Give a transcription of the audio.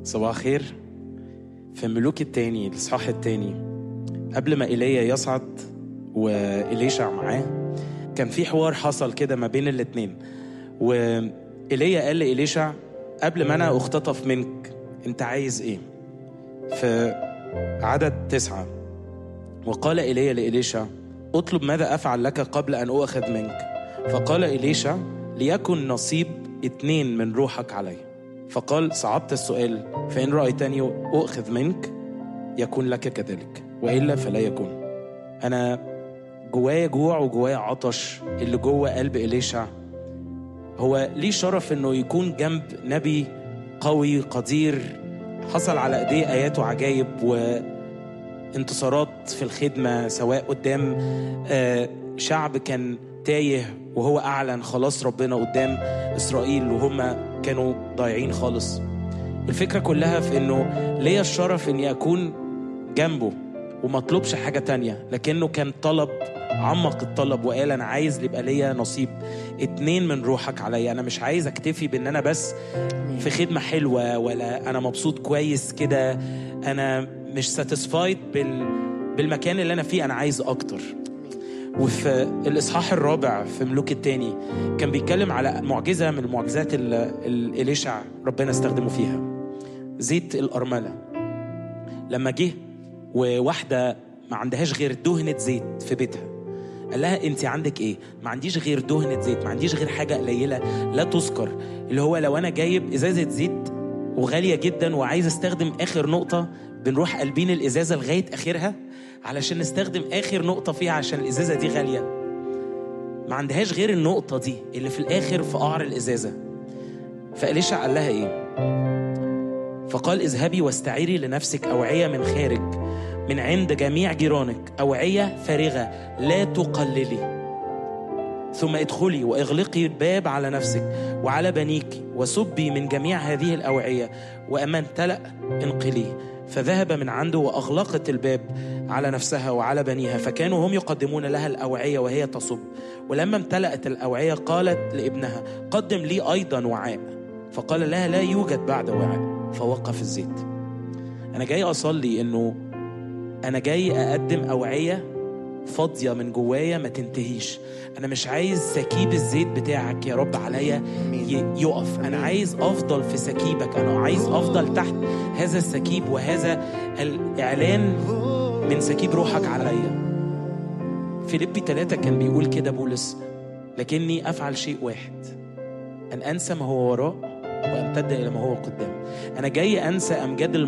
صباح خير في ملوك التاني الإصحاح التاني قبل ما إيليا يصعد وإليشع معاه كان في حوار حصل كده ما بين الاتنين وإيليا قال لإليشع قبل ما أنا أختطف منك أنت عايز إيه؟ في عدد تسعة وقال إيليا لإليشع اطلب ماذا أفعل لك قبل أن أؤخذ منك فقال إليشع ليكن نصيب اتنين من روحك علي فقال صعبت السؤال فإن رأيتني أؤخذ منك يكون لك كذلك وإلا فلا يكون أنا جوايا جوع وجوايا عطش اللي جوه قلب إليشع هو ليه شرف إنه يكون جنب نبي قوي قدير حصل على ايديه ايات وعجائب وانتصارات في الخدمه سواء قدام آه، شعب كان تايه وهو اعلن خلاص ربنا قدام اسرائيل وهم كانوا ضايعين خالص الفكره كلها في انه ليا الشرف اني اكون جنبه وما اطلبش حاجه تانية لكنه كان طلب عمق الطلب وقال انا عايز يبقى ليا نصيب اتنين من روحك عليا انا مش عايز اكتفي بان انا بس في خدمه حلوه ولا انا مبسوط كويس كده انا مش ساتيسفايد بال بالمكان اللي انا فيه انا عايز اكتر وفي الاصحاح الرابع في ملوك التاني كان بيتكلم على معجزه من المعجزات اللي اليشع ربنا استخدمه فيها زيت الارمله لما جه وواحده ما عندهاش غير دهنه زيت في بيتها قال لها انت عندك ايه ما عنديش غير دهنه زيت ما عنديش غير حاجه قليله لا تذكر اللي هو لو انا جايب ازازه زيت وغاليه جدا وعايز استخدم اخر نقطه بنروح قلبين الازازه لغايه اخرها علشان نستخدم اخر نقطه فيها عشان الازازه دي غاليه ما عندهاش غير النقطه دي اللي في الاخر في قعر الازازه فاليشع قال لها ايه فقال اذهبي واستعيري لنفسك اوعيه من خارج من عند جميع جيرانك أوعية فارغة لا تقللي ثم ادخلي واغلقي الباب على نفسك وعلى بنيك وسبي من جميع هذه الأوعية وأما امتلأ انقلي فذهب من عنده وأغلقت الباب على نفسها وعلى بنيها فكانوا هم يقدمون لها الأوعية وهي تصب ولما امتلأت الأوعية قالت لابنها قدم لي أيضا وعاء فقال لها لا يوجد بعد وعاء فوقف الزيت أنا جاي أصلي إنه أنا جاي أقدم أوعية فاضية من جوايا ما تنتهيش أنا مش عايز سكيب الزيت بتاعك يا رب عليا يقف أنا عايز أفضل في سكيبك أنا عايز أفضل تحت هذا السكيب وهذا الإعلان من سكيب روحك عليا فيليبي ثلاثة كان بيقول كده بولس لكني أفعل شيء واحد أن أنسى ما هو وراء وأمتد إلى ما هو قدام أنا جاي أنسى أمجاد